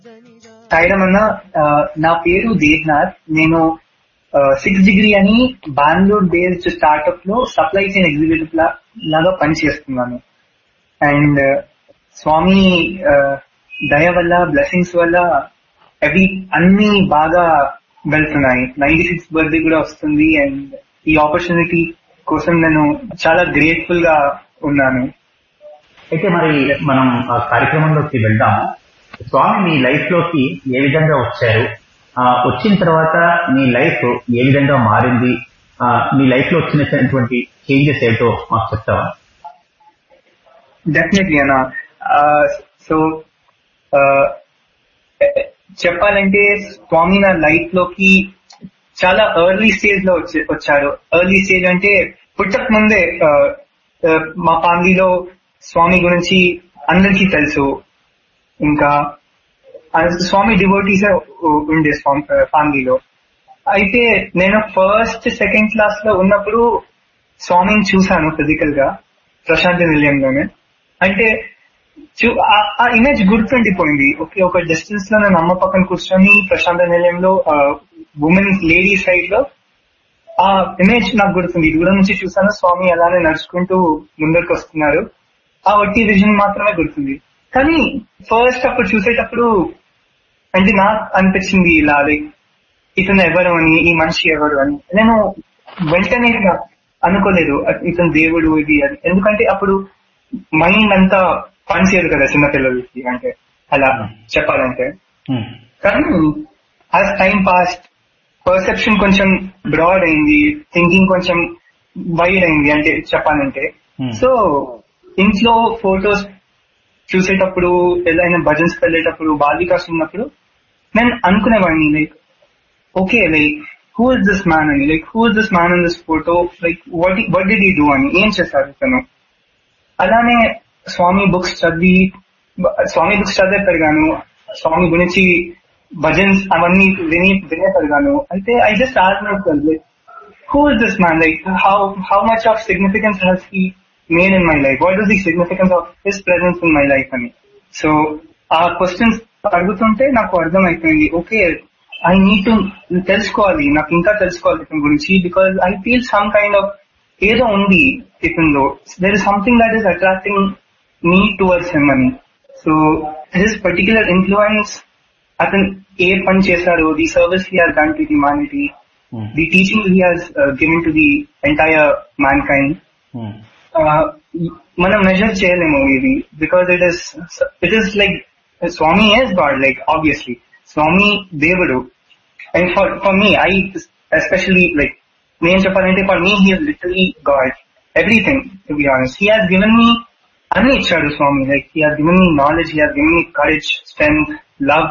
సాయిరామ్ అన్న ఆ, నా పేరు దేవ్నాథ్ నేను సిక్స్ డిగ్రీ అని బెంగళూరు బేస్డ్ స్టార్ట్అప్ లో సప్లై చైన్ ఎగ్జిక్యూటివ్ లా లాగా పనిచేస్తున్నాను అండ్ స్వామి ఆ, దయ వల్ల బ్లెస్సింగ్స్ వల్ల అవి అన్ని బాగా వెళ్తున్నాయి నైన్టీ సిక్స్ బర్త్డే కూడా వస్తుంది అండ్ ఈ ఆపర్చునిటీ కోసం నేను చాలా గ్రేట్ఫుల్ గా ఉన్నాను అయితే మరి మనం ఆ కార్యక్రమంలోకి వెళ్దాము స్వామి మీ లైఫ్ లోకి ఏ విధంగా వచ్చారు ఆ, వచ్చిన తర్వాత మీ లైఫ్ ఏ విధంగా మారింది ఆ, మీ లైఫ్ లో వచ్చినటువంటి చేంజెస్ ఏంటో మాకు చెప్తావా డెఫినెట్లీ అన్న సో చెప్పాలంటే స్వామి నా లైఫ్ లోకి చాలా ఎర్లీ స్టేజ్ లో వచ్చి- వచ్చారు ఎర్లీ స్టేజ్ అంటే పుట్టక ముందే ఆ, ఆ, మా ఫ్యామిలీలో స్వామి గురించి అందరికీ తెలుసు ఇంకా ఆ స్వామి డివోటీస్ ఉండే స్వామి ఫ్యామిలీలో అయితే నేను ఫస్ట్ సెకండ్ క్లాస్ లో ఉన్నప్పుడు స్వామిని చూశాను ఫిజికల్ గా ప్రశాంతి నిలయంలోనే అంటే చూ- ఆ- ఆ ఇమేజ్ గుర్తుండిపోయింది ఓకే ఒక డిస్టెన్స్ లో నేను అమ్మ పక్కన కూర్చొని ప్రశాంత నిలయంలో ఉమెన్ లేడీ సైడ్ లో ఆ ఇమేజ్ నాకు గుర్తుంది దూరం నుంచి చూసాను స్వామి అలానే నడుచుకుంటూ ముందరికి వస్తున్నారు ఆ వట్టి విజన్ మాత్రమే గుర్తుంది కానీ ఫస్ట్ అప్పుడు చూసేటప్పుడు అంటే నాకు అనిపించింది ఇలా లైక్ ఇతను ఎవరు అని ఈ మనిషి ఎవరు అని నేను వెంటనే ఇలా అనుకోలేదు అ- ఇతను దేవుడు ఇది అని ఎందుకంటే అప్పుడు మైండ్ అంతా పనిచేయదు కదా చిన్నపిల్లలకి అంటే అలా చెప్పాలంటే హ్మ్. కానీ యాజ్ టైం పాస్ట్ పర్సెప్షన్ కొంచెం బ్రాడ్ అయింది థింకింగ్ కొంచెం వైడ్ అయింది అంటే చెప్పాలంటే Hmm. సో ఇంట్లో ఫొటోస్ చూసేటప్పుడు ఏదైనా భజన్స్ వెళ్ళేటప్పుడు బాలికాస్ ఉన్నప్పుడు నేను అనుకునేవాడిని like okay like who is this man అని like who is this man in this photo like what what did do అని ఏం చేశారు తను అలానే స్వామి బుక్స్ చదివి బ- స్వామి బుక్స్ చదివే పెరిగాను స్వామి గురించి భజన్స్ అవన్నీ విని వినే పెరిగాను అయితే I just ask my like who is this man? Like, how how much of significance has he made in my life? What is the significance of his presence in my life? అని so ఆ questions అడుగుతుంటే నాకు అర్థం అయిపోయింది okay I need to తెలుసుకోవాలి నాకు ఇంకా తెలుసుకోవాలి ఇతని గురించి because I feel some kind of ఏదో ఉంది ఇతనిలో there is something that is attracting me towards him అని సో హిస్ పర్టికులర్ ఇన్ఫ్లుయెన్స్ అతను ఏ పని చేశాడో the service he has done to humanity hmm. the teaching he has uh, given to the entire mankind hmm. uh, మనం measure చేయలేము ఇది because it is it is like Swami is God like obviously Swami దేవుడు and for for me I especially like నేను చెప్పాలంటే for me he literally God everything to be honest he has given me అన్ని ఇచ్చాడు Swami like he has given me knowledge he has given me courage strength love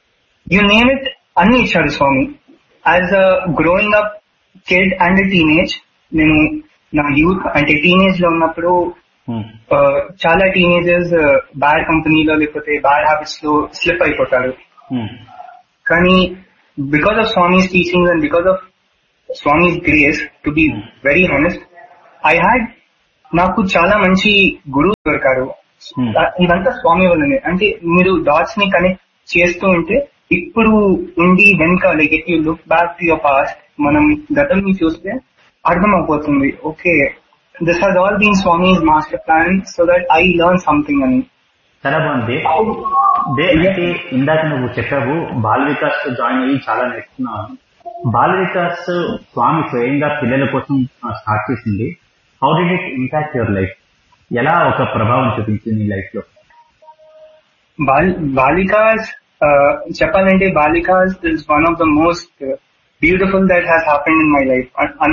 you name it అన్ని ఇచ్చాడు Swami as a growing up kid and teenage నేను నా youth అంటే teenage లో ఉన్నప్పుడు హ్మ్. ఆ, చాలా టీనేజర్స్ బ్యాడ్ కంపెనీలో లేకపోతే బ్యాడ్ హ్యాబిట్స్ లో స్లిప్ అయిపోతారు హ్మ్. కానీ because of Swami's teachings and because of Swami's grace to be very honest I had నాకు చాలా మంచి గురువు దొరికారు Hmm. ఇదంతా స్వామి వల్లనే అంటే మీరు డాట్స్ ని కనెక్ట్ చేస్తూ ఉంటే ఇప్పుడు ఉండి వెనుక like if you look back to your past మనం గతంని చూస్తే అర్థం అయిపోతుంది okay this has all been Swami's master plan so that I learn something అని చాలా బాగుంది దే అంటే ఇందాక నువ్వు చెప్పావు బాల వికాస్ తో జాయిన్ అయ్యి చాలా నేర్చుకున్నావు బాల వికాస్ స్వామి స్వయంగా పిల్లల కోసం స్టార్ట్ చేసింది how did it impact your life ఎలా ఒక ప్రభావం చూపించింది నీ లైఫ్ లో బాల్ బాలికాస్ చెప్పాలంటే Balvikas is one of the most beautiful that has happened in my life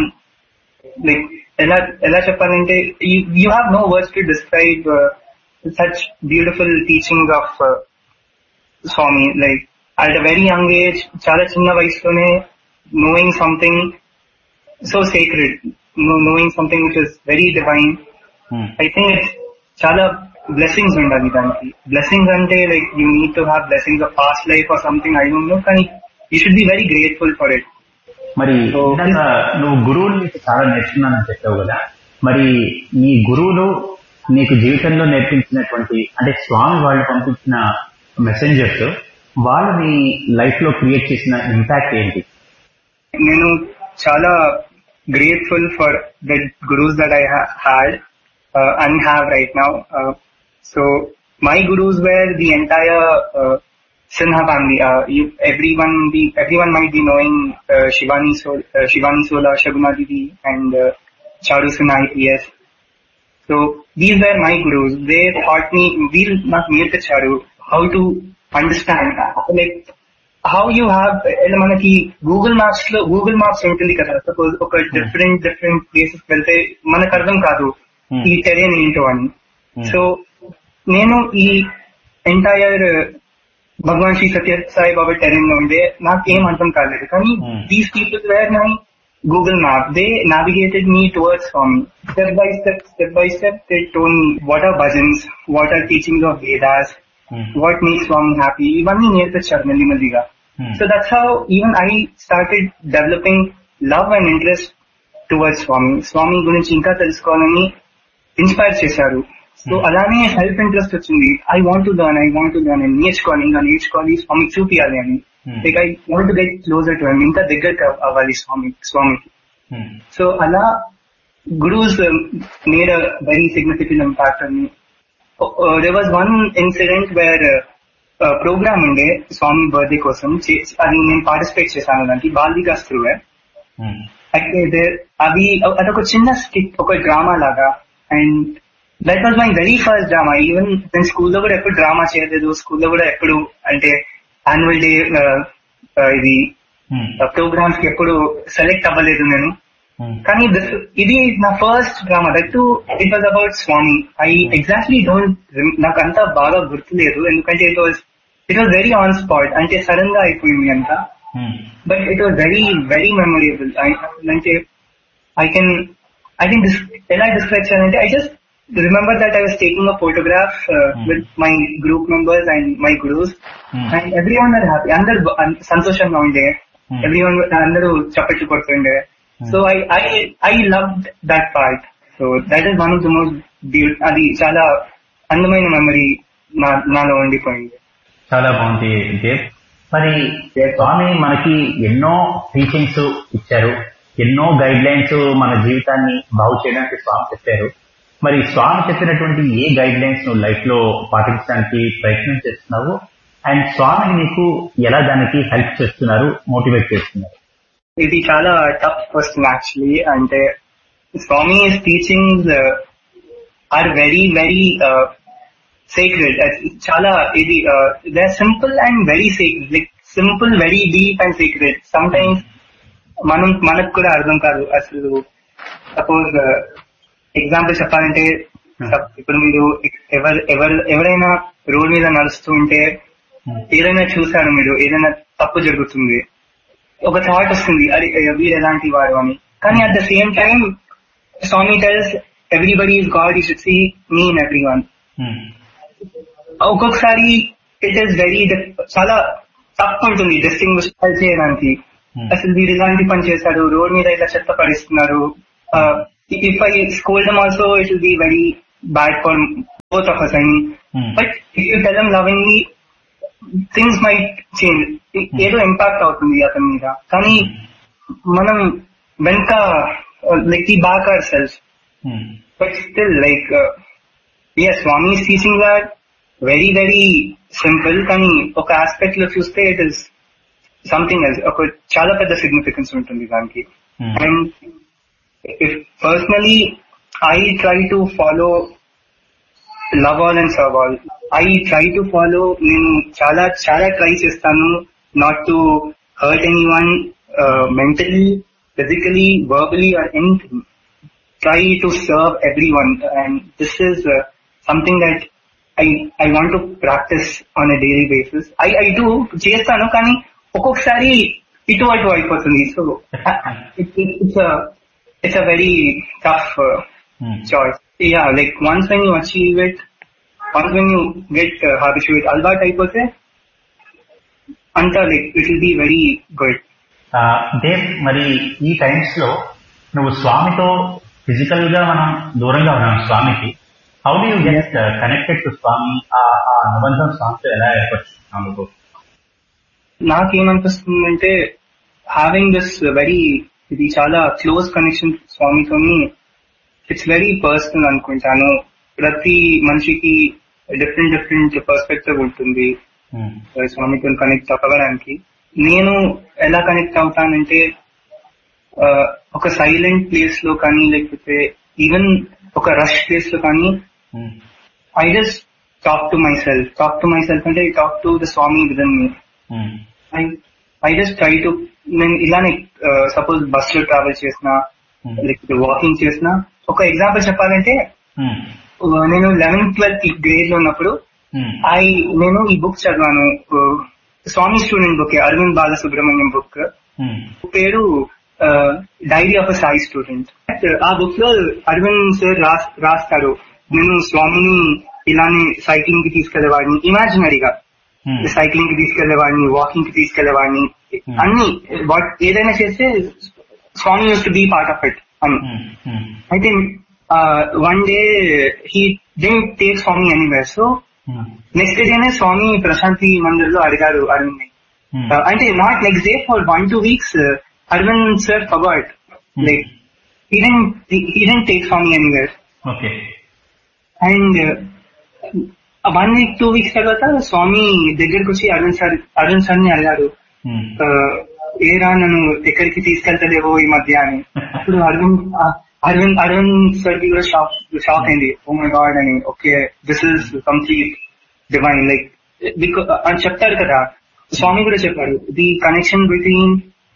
like ఎలా ఎలా చెప్పాలంటే you have no words to describe such beautiful teaching of Swami like at a very young age చాలా చిన్న వయసులోనే knowing something so secret knowing something which is very divine hmm. I think చాలా blessings ఉండాలి దానికి blessings అంటే like you need to have blessings of past life or something I don't know కానీ you should be very grateful for it మరి So- ఇందాక నువ్వు గురువుల నుంచి చాలా నేర్చుకున్నానని చెప్పావు కదా మరి నీ గురువులు నీకు జీవితంలో నేర్పించినటువంటి అంటే స్వామి వాళ్ళు పంపించిన మెసెంజర్స్ వాళ్ళు మీ లైఫ్ లో క్రియేట్ చేసిన ఇంపాక్ట్ ఏంటి నేను చాలా grateful for the gurus that I had and have right now so my gurus were the entire Sinha family. Uh, you, everyone, be, everyone might be knowing uh, Shivani, Sol, uh, Shivani Sola, Shaguna Didi, and uh, Charu Sinha IPS. So these were my gurus. They taught me, we'll not meet the Charu, how to understand, like how you have, ఎలా మనకి Google Maps లో Google Maps ఉంటుంది కదా suppose ఒక different different places వెళ్తే మనకు అర్థం కాదు Hmm. ఈ టెరెన్ ఏంటో అని Hmm. సో నేను ఈ ఎంటైర్ భగవాన్ శ్రీ సత్య సాయి బాబా టెరెన్ లో ఉండే నాకు ఏం అర్థం కాలేదు కానీ Hmm. These people were my Google map they navigated me towards far me step by step step by step they taught what are bhajans what are teaching of Vedas what makes Swami happy ఇవన్నీ నేర్పించారు మెల్లిమెల్లిగా so that's how even I started developing love and interest towards Swami Swami గురించి ఇంకా తెలుసుకోవాలని inspire చేశారు so Hmm. అలానే self interest వచ్చింది I want to learn I want to learn నేర్చుకోవాలి ఇంకా నేర్చుకోవాలి స్వామికి చూపించాలి అని Hmm. Like I want to get closer to ఇంకా దగ్గరకు అవ్వాలి స్వామి స్వామికి సో అలా gurus made a very significant impact అని they was one incident where programme ఉండే స్వామి బర్త్డే కోసం చే- అది నేను పార్టిసిపేట్ చేశాను దానికి బాల్ వికాస్ త్రూ అయితే there- అవి అదొక చిన్న స్కిట్ ఒక డ్రామా లాగా and that was my very first drama even నేను స్కూల్లో కూడా ఎప్పుడు డ్రామా చేయలేదు స్కూల్లో కూడా ఎప్పుడు అంటే యాన్యువల్ డే ఇది ప్రోగ్రామ్స్ కి ఎప్పుడు సెలెక్ట్ అవ్వలేదు నేను కానీ this- ఇది నా first drama that to it was about Swami I exactly don't నాకు అంతా బాగా గుర్తులేదు ఎందుకంటే it was it was very on spot అంటే సడన్ గా అయిపోయింది అంతా but it was very very memorable అంటే ఐ కెన్ ఐ కెన్ ఎలా డిస్క్రైబ్ చేయాలంటే I just remember that I was taking a photograph with my group members and my gurus and everyone are happy అందరు అన్- సంతోషంగా ఉండే Hmm. Everyone అందరూ చప్పట్లు కొడుతుండే so I I I love that part so that is one of the most beauty అది చాలా అందమైన మెమరీ నా నాలో ఉండిపోయింది చాలా బాగుంది దేవ్ మరి స్వామి మనకి ఎన్నో టీచింగ్స్ ఇచ్చారు ఎన్నో గైడ్ లైన్స్ మన జీవితాన్ని బాగు చేయడానికి స్వామి చెప్పారు మరి స్వామి చెప్పినటువంటి ఏ గైడ్ లైన్స్ నువ్వు లైఫ్ లో పాటించడానికి ప్రయత్నం చేస్తున్నావు అండ్ స్వామి నీకు ఎలా దానికి హెల్ప్ చేస్తున్నారు మోటివేట్ చేస్తున్నారు ఇది చాలా టఫ్ క్వశ్చన్ యాక్చువల్లీ అంటే Swami teachings are very very secret చాలా ఇది they simple and very secret like simple very deep and secret sometimes మనం మనకు కూడా అర్థం కాదు అసలు సపోజ్ ఎగ్జాంపుల్ చెప్పాలంటే సప్- ఇప్పుడు మీరు ఎవరు ఎవరు ఎవరైనా రోడ్ మీద నడుస్తూ ఉంటే ఏదైనా చూసారు మీరు ఏదైనా తప్పు జరుగుతుంది ఒక థాట్ వస్తుంది అరే వీరు ఎలాంటి వారు అని కానీ at the same time Swami tells everybody is God ఈ should see me in everyone ఒక్కొక్కసారి ఇట్ ఈస్ వెరీ చాలా టఫ్ ఉంటుంది డిస్టింగ్విష్ చేయడానికి అసలు వీరు ఇలాంటి పని చేశారు రోడ్ మీద ఇలా చెత్త పడిస్తున్నారు if I scold them also it will be very bad for both of us and but if you tell lovingly things might change ఏదో ఇంపాక్ట్ అవుతుంది అతని మీద కానీ మనం వెనక లైక్ ఈ back our self but still like as Swami teaching are very very simple కానీ ఒక ఆస్పెక్ట్ లో చూస్తే ఇట్ ఇస్ సంథింగ్ ఎల్స్ ఒక చాలా పెద్ద సిగ్నిఫికెన్స్ ఉంటుంది దానికి and if personally I try to follow love all and serve all I try to follow నేను చాలా చాలా ట్రై చేస్తాను not to hurt anyone mentally physically verbally or anything try to serve everyone and this is uh, something that I I want to practice on a daily basis. I I do చేస్తాను కానీ ఒక్కొక్కసారి ఇటు అటు అయిపోతుంది so it's it's a very tough choice yeah like once when you achieve it once when you get habituate అలవాటు అయిపోతే అంతా like it will be very good దేవ్ మరి ఈ టైమ్స్ లో నువ్వు స్వామితో ఫిజికల్ గా మనం దూరంగా ఉన్నాం స్వామికి how do you get connected to Swami ఆ ఆ అనుబంధం స్వామితో ఎలా ఏర్పరుచుకున్నావు నువ్వు నాకేమనిపిస్తుందంటే హ్యావింగ్ దిస్ వెరీ ఇది చాలా క్లోజ్ కనెక్షన్ స్వామితోని ఇట్స్ వెరీ పర్సనల్ అనుకుంటాను ప్రతి మనిషికి డిఫరెంట్ డిఫరెంట్ పర్స్పెక్టివ్ ఉంటుంది ఉమ్, స్వామితో కనెక్ట్ అవ్వడానికి నేను ఎలా కనెక్ట్ అవుతానంటే ఆ, ఒక సైలెంట్ ప్లేస్ లో కానీ లేకపోతే ఈవెన్ ఒక రష్ ప్లేస్ లో కానీ um, I just talk to myself talk to myself అంటే talk to the Swami within me um, I I just try to నేను ఇలానే సపోజ్ బస్ లో ట్రావెల్ చేసిన ఉమ్, లేకపోతే వాకింగ్ చేసిన ఒక ఎగ్జాంపుల్ చెప్పాలంటే ఉమ్, ఆ, నేను లెవెన్త్ ట్వెల్త్ గ్రేడ్ లో ఉన్నప్పుడు ఉమ్, ఐ నేను ఈ బుక్ చదివాను ఆ, Swami student book Arvind Balasubramanyam book um, పేరు diary of a Sai student ఆ బుక్ లో అరవింద్ సార్ రాస్- రాస్తారు నేను స్వామిని ఇలానే సైక్లింగ్ కి తీసుకెళ్లేవాడిని ఇమాజినరీగా ఉమ్, సైక్లింగ్ కి తీసుకెళ్లేవాడిని వాకింగ్ కి తీసుకెళ్లేవాడిని Hmm. అన్ని వాట్ ఏదైనా చేస్తే Swami used to be part of it అని ఉమ్, ఉమ్, అయితే one day he didn't take Swami anywhere so um, next డేనే స్వామి ప్రశాంతి మందిర్ లో అడిగారు అరవింద్ ని ఉమ్, Uh, అంటే not next day for one two weeks Arvind sir forgot like he didn't he didn't take Swami anywhere. Okay and one week two weeks తర్వాత స్వామి దగ్గరికి వచ్చి Arun sir Arun sir ని అడిగారు ఉమ్, "Uh, ఏరా నన్ను ఎక్కడికి తీసుకెళ్తలేవో ఈ మధ్య అని అప్పుడు అరవింద్ uh, అరవింద్ అరవింద్ సార్ కి కూడా షాక్ షాక్ అయింది ఓ మై గాడ్ అని okay this is complete divine like అని చెప్తారు కదా స్వామి కూడా చెప్పారు the connection between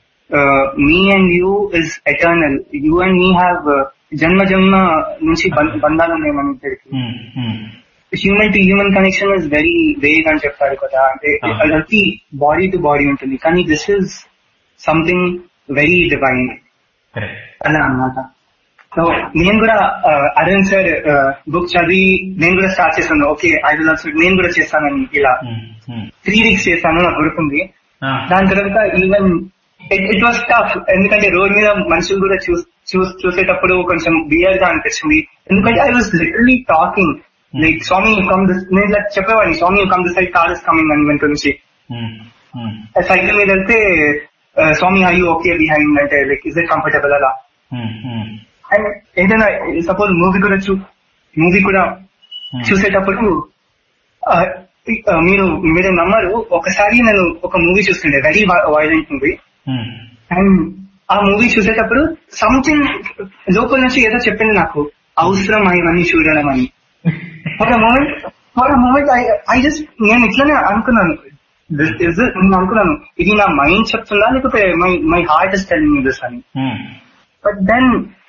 me and you is eternal you and me have జన్మ జన్మ నుంచి బం- బంధాలు ఉన్నాయి మన ఇద్దరికి um, um, human to human connection is very vague అని చెప్తారు కదా అంటే Ah. అదంతా బాడీ టు బాడీ ఉంటుంది కానీ this is something very divine correct అలా అన్నమాట సో నేను కూడా ఆ, అరవింద్ సార్ బుక్ చదివి నేను కూడా స్టార్ట్ చేశాను ఓకే ఐ విల్ ఆల్సో నేను కూడా చేస్తానని ఇలా ఉమ్, ఉమ్, త్రీ వీక్స్ చేశాను నాకు గుర్తుంది ఆ, దాని తర్వాత ఈవెన్ ఇట్ వాస్ టఫ్ ఎందుకంటే రోడ్ మీద మనుషులు కూడా చూ- చూ- చూసేటప్పుడు కొంచెం బియర్ గా అనిపించింది ఎందుకంటే I was literally talking like Swami come this నేను ఇలా చెప్పేవాడిని Swami come this side car is coming అని వెంట నుంచి ఉమ్, ఉమ్, సైకిల్ మీద వెళ్తే ఆ, Swami I you okay behind అంటే లైక్ ఇస్ ఇట్ కంఫర్టబుల్ అలా ఉమ్, ఉమ్, అండ్ ఏదైనా సపోజ్ మూవీ కూడా చూ మూవీ కూడా ఉమ్, చూసేటప్పుడు ఆ, ఈ- ఆ, మీరు మీరు నమ్మరు ఒకసారి నేను ఒక మూవీ చూస్తుండే very violent movie um, and ఆ మూవీ చూసేటప్పుడు సంథింగ్ లోపల నుంచి ఏదో చెప్పింది నాకు అవసరం ఇవన్నీ చూడడం అని for moment for moment I just నేను ఇట్లనే అనుకున్నాను This is it. నేను అనుకున్నాను ఇది నా మైండ్ చెప్తుందా లేకపోతే my my heart is telling me this అని um, But then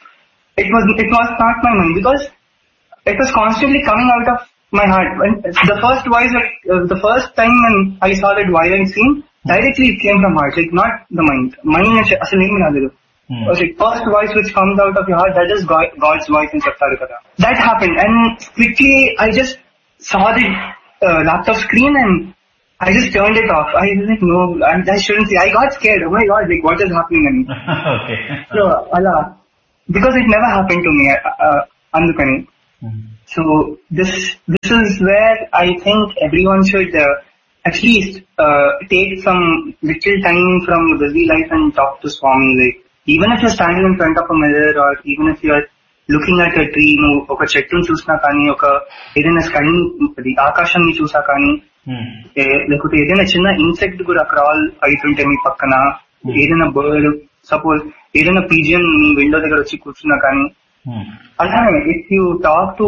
it was it was not my mind because it was constantly coming out of my heart. When the first voice, like, uh, the first time when I saw that violent scene, directly it came from heart, like not the mind. Mind నుంచి అసలు ఏమి రాలేదు. ఉమ్, It was like first voice which comes out of your heart, that is God, God's voice in చెప్తారు కదా. That happened and quickly I just saw the uh, laptop screen and I just turned it off. I was like, no, I, I shouldn't see. I got scared. Oh my God, like what is happening? And okay so, అలా because it never happened to me uh, అందుకని ఉమ్, so this this is where I think everyone should uh, at least uh, take some little time from busy life and talk to Swami like even if you're standing in front of a mirror or even if you're looking at a tree నువ్వు ఒక చెట్టును చూసినా కానీ ఒక ఏదైనా sky అది ఆకాశాన్ని చూసా కానీ ఉమ్, ఏ- లేకపోతే ఏదైనా చిన్న ఇన్సెక్ట్ కూడా క్రాల్ అవుతుంటే మీ పక్కన ఏదైనా బర్డ్ సపోజ్ ఏదైనా పీజియన్ మీ విండో దగ్గర వచ్చి కూర్చున్నా కానీ ఉమ్, అలానే if you talk to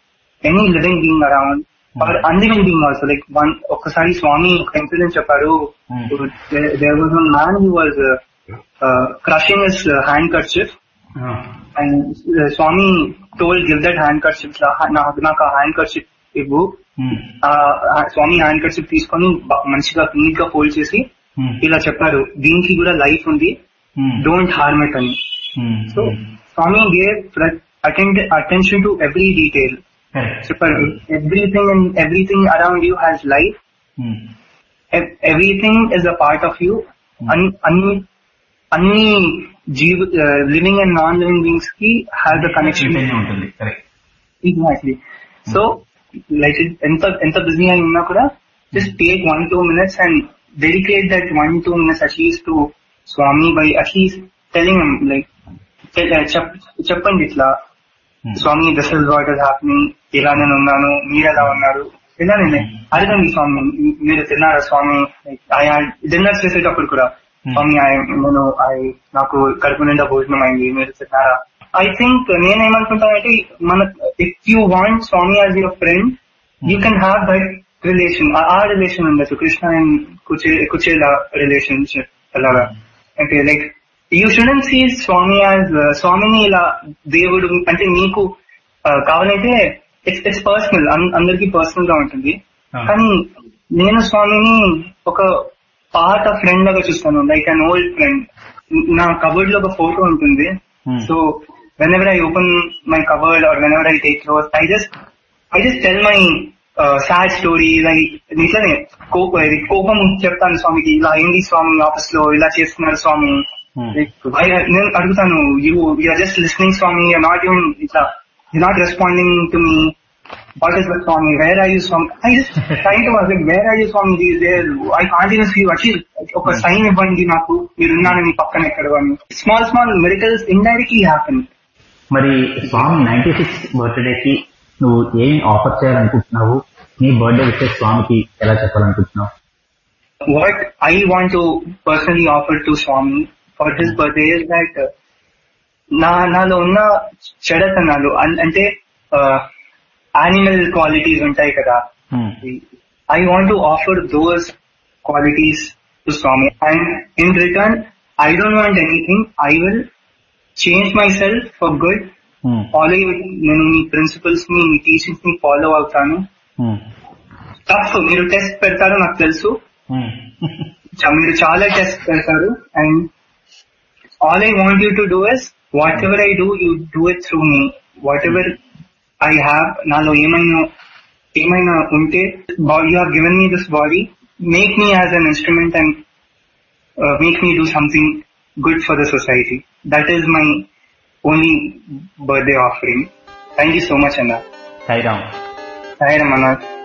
any living being around or unliving being also like one ఒక్కసారి స్వామి ఒక ఇన్సిడెంట్ చెప్పారు Hmm. There was one man who was crushing his handkerchief ఆ, and Swami told give that handkerchief నాకు ఆ hand kerchief ఇవ్వు ఉమ్, ఆ ఆ స్వామి hand kerchief తీసుకొని బ- మంచిగా నీట్ గా ఫోల్డ్ చేసి ఉమ్, ఇలా చెప్పారు దీనికి కూడా లైఫ్ ఉంది ఉమ్, డోంట్ హార్మ్ ఇట్ అని um, so Swami gave attend attention to every detail correct చెప్పారు everything and everything around you has life um, everything is a part of you అన్ని అన్ని జీవ living and non living beings కి have the connection చైతన్యం ఉంటుంది correct exactly so like ఎంత ఎంత busy అని ఉన్నా కూడా just take one two minutes and dedicate that one two minutes at least to Swami by at least telling him like tell- uh, చెప్- చెప్పండి ఇట్లా Hmm. Swami this is what is happening ఇలా నేను ఉన్నాను మీరు ఎలా ఉన్నారు ఇలా నేను అడగండి స్వామి మీరు తిన్నారా స్వామి డిన్నర్ చేసేటప్పుడు కూడా Hmm. స్వామి I- నేను ఐ నాకు కడుపు నిండా భోజనం అయింది మీరు తిన్నారా ఐ థింక్ నేనేమనుకుంటానంటే మన if you want Swami as your friend you can have that relation ఆ రిలేషన్ ఉండొచ్చు కృష్ణ అండ్ కుచే కుచేల రిలేషన్షిప్ అలాగా అంటే like you shouldn't see Swami as స్వామిని ఇలా దేవుడు అంటే నీకు uh, కావాలంటే ఇట్స్ ఇట్స్ పర్సనల్ అందరికి పర్సనల్ గా ఉంటుంది Ah. కానీ నేను స్వామిని ఒక పాత ఫ్రెండ్ లాగా చూస్తాను లైక్ అన్ ఓల్డ్ ఫ్రెండ్ నా కబోర్డ్ లో ఒక ఫోటో ఉంటుంది Hmm. So whenever I open my cupboard or whenever I take clothes, I just I just tell my uh, sad stories. I నిజమే కోపం ఇది కోపం చెప్తాను స్వామికి ఇలా అయింది స్వామి ఆఫీస్ లో ఇలా చేస్తున్నారు స్వామి Hmm. Like, why నేను అడుగుతాను you you're just listening Swami you're not even ఇట్లా you not responding to me what is the Swami where are you Swami I just try to where are you Swami these there I can't even see at least ఒక sign ఇవ్వండి నాకు మీరున్నాను మీ పక్కన ఎక్కడ అని small small medicals indirectly happen మరి Swami ninety six birthday కి నువ్వు ఏం ఆఫర్ చేయాలనుకుంటున్నావు నీ బర్త్డే విషయం స్వామికి ఎలా చెప్పాలనుకుంటున్నావు what I want to personally offer to Swami for his birthday is that uh, నా నాలో ఉన్న చెడతనాలు అన్- అంటే యానిమల్ క్వాలిటీస్ ఉంటాయి కదా Hmm. I want to offer those qualities to Swami and in return I don't want anything I will change myself for good Hmm. Follow నేను మీ principles ని మీ టీచింగ్స్ ని ఫాలో అవుతాను Hmm. టఫ్ మీరు test పెడతారో నాకు తెలుసు Hmm. చ- మీరు చాలా టెస్ట్ పెడతారు and all I want you to do is whatever I do you do it through me whatever I have నాలో ఏమైనా ఏమైనా ఉంటే you have given me this body make me as an instrument and make me do something good for the society that is my only birthday offering thank you so much అన్న సాయిరామ్ సాయి రమణ